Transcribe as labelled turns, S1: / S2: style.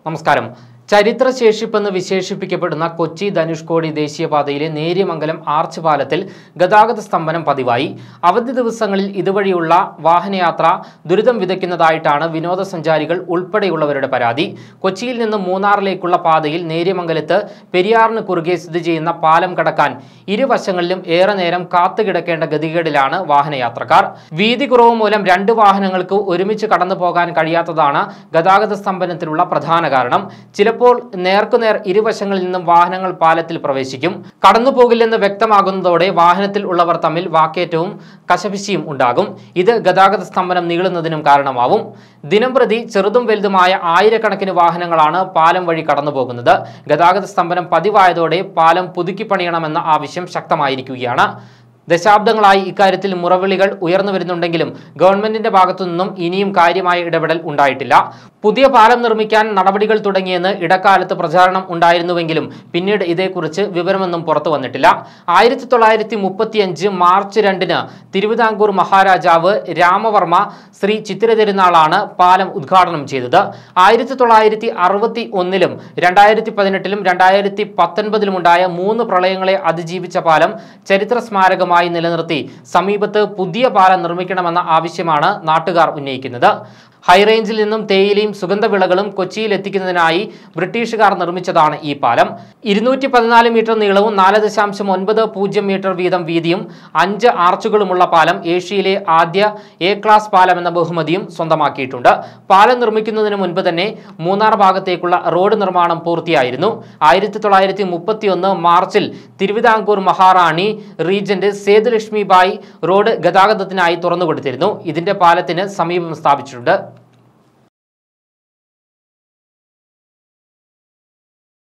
S1: നമസ്കാരം ചരിത്രശേഷിപ്പെന്ന് വിശേഷിപ്പിക്കപ്പെടുന്ന കൊച്ചി ധനുഷ്കോടി ദേശീയപാതയിലെ നേര്യമംഗലം ആർച്ച് പാലത്തിൽ ഗതാഗത സ്തംഭനം പതിവായി അവധി ദിവസങ്ങളിൽ ഇതുവഴിയുള്ള വാഹനയാത്ര ദുരിതം വിതയ്ക്കുന്നതായിട്ടാണ് വിനോദസഞ്ചാരികൾ ഉൾപ്പെടെയുള്ളവരുടെ പരാതി കൊച്ചിയിൽ നിന്ന് മൂന്നാറിലേക്കുള്ള പാതയിൽ നേര്യമംഗലത്ത് പെരിയാറിന് കുറുകെ സ്ഥിതി ചെയ്യുന്ന പാലം കടക്കാൻ ഇരുവശങ്ങളിലും ഏറെ നേരം കാത്തുകിടക്കേണ്ട ഗതികേടിലാണ് വാഹനയാത്രക്കാർ വീതി കുറവ് മൂലം രണ്ട് വാഹനങ്ങൾക്ക് ഒരുമിച്ച് കടന്നു പോകാൻ കഴിയാത്തതാണ് ഗതാഗത സ്തംഭനത്തിനുള്ള പ്രധാന കാരണം ചിലപ്പോൾ നേർക്കുനേർ ഇരുവശങ്ങളിൽ നിന്നും വാഹനങ്ങൾ പാലത്തിൽ പ്രവേശിക്കും കടന്നു പോകില്ലെന്ന് വ്യക്തമാകുന്നതോടെ വാഹനത്തിൽ ഉള്ളവർ തമ്മിൽ വാക്കേറ്റവും കശപിശിയും ഉണ്ടാകും ഇത് ഗതാഗത സ്തംഭനം നീളുന്നതിനും കാരണമാവും ദിനംപ്രതി ചെറുതും വലുതുമായ ആയിരക്കണക്കിന് വാഹനങ്ങളാണ് പാലം വഴി കടന്നു പോകുന്നത് ഗതാഗത സ്തംഭനം പതിവായതോടെ പാലം പുതുക്കി പണിയണമെന്ന ആവശ്യം ശക്തമായിരിക്കുകയാണ് ദശാബ്ദങ്ങളായി ഇക്കാര്യത്തിൽ മുറവിളികൾ ഉയർന്നു വരുന്നുണ്ടെങ്കിലും ഗവൺമെന്റിന്റെ ഭാഗത്തു നിന്നും ഇനിയും കാര്യമായ ഇടപെടൽ ഉണ്ടായിട്ടില്ല പുതിയ പാലം നിർമ്മിക്കാൻ നടപടികൾ തുടങ്ങിയെന്ന് ഇടക്കാലത്ത് പ്രചാരണം ഉണ്ടായിരുന്നുവെങ്കിലും പിന്നീട് ഇതേക്കുറിച്ച് വിവരമൊന്നും പുറത്തു വന്നിട്ടില്ല ആയിരത്തി തൊള്ളായിരത്തി മുപ്പത്തിയഞ്ച് മാർച്ച് രണ്ടിന് തിരുവിതാംകൂർ മഹാരാജാവ് രാമവർമ്മ ശ്രീ ചിത്തിര തിരുനാളാണ് പാലം ഉദ്ഘാടനം ചെയ്തത് ആയിരത്തി തൊള്ളായിരത്തി അറുപത്തി ഒന്നിലും രണ്ടായിരത്തി പതിനെട്ടിലും രണ്ടായിരത്തി പത്തൊൻപതിലുമുണ്ടായ മൂന്ന് പ്രളയങ്ങളെ അതിജീവിച്ച പാലം ചരിത്ര സ്മാരകമായി നിലനിർത്തി സമീപത്ത് പുതിയ പാലം നിർമ്മിക്കണമെന്ന ആവശ്യമാണ് നാട്ടുകാർ ഉന്നയിക്കുന്നത് ഹൈറേഞ്ചിൽ നിന്നും തേയിലയും സുഗന്ധവിളകളും കൊച്ചിയിൽ എത്തിക്കുന്നതിനായി ബ്രിട്ടീഷുകാർ നിർമ്മിച്ചതാണ് ഈ പാലം ഇരുന്നൂറ്റി പതിനാല് മീറ്റർ നീളവും നാല് ദശാംശം ഒൻപത് പൂജ്യം മീറ്റർ വീതം വീതിയും അഞ്ച് ആർച്ചുകളുമുള്ള പാലം ഏഷ്യയിലെ ആദ്യ എ ക്ലാസ് പാലം എന്ന ബഹുമതിയും സ്വന്തമാക്കിയിട്ടുണ്ട് പാലം നിർമ്മിക്കുന്നതിന് മുൻപ് തന്നെ മൂന്നാർ ഭാഗത്തേക്കുള്ള റോഡ് നിർമ്മാണം പൂർത്തിയായിരുന്നു ആയിരത്തി തൊള്ളായിരത്തി മുപ്പത്തിയൊന്ന് മാർച്ചിൽ തിരുവിതാംകൂർ മഹാറാണി റീജന്റ് സേതുലക്ഷ്മി ബായി റോഡ് ഗതാഗതത്തിനായി തുറന്നുകൊടുത്തിരുന്നു ഇതിന്റെ പാലത്തിന് സമീപം സ്ഥാപിച്ചിട്ടുണ്ട്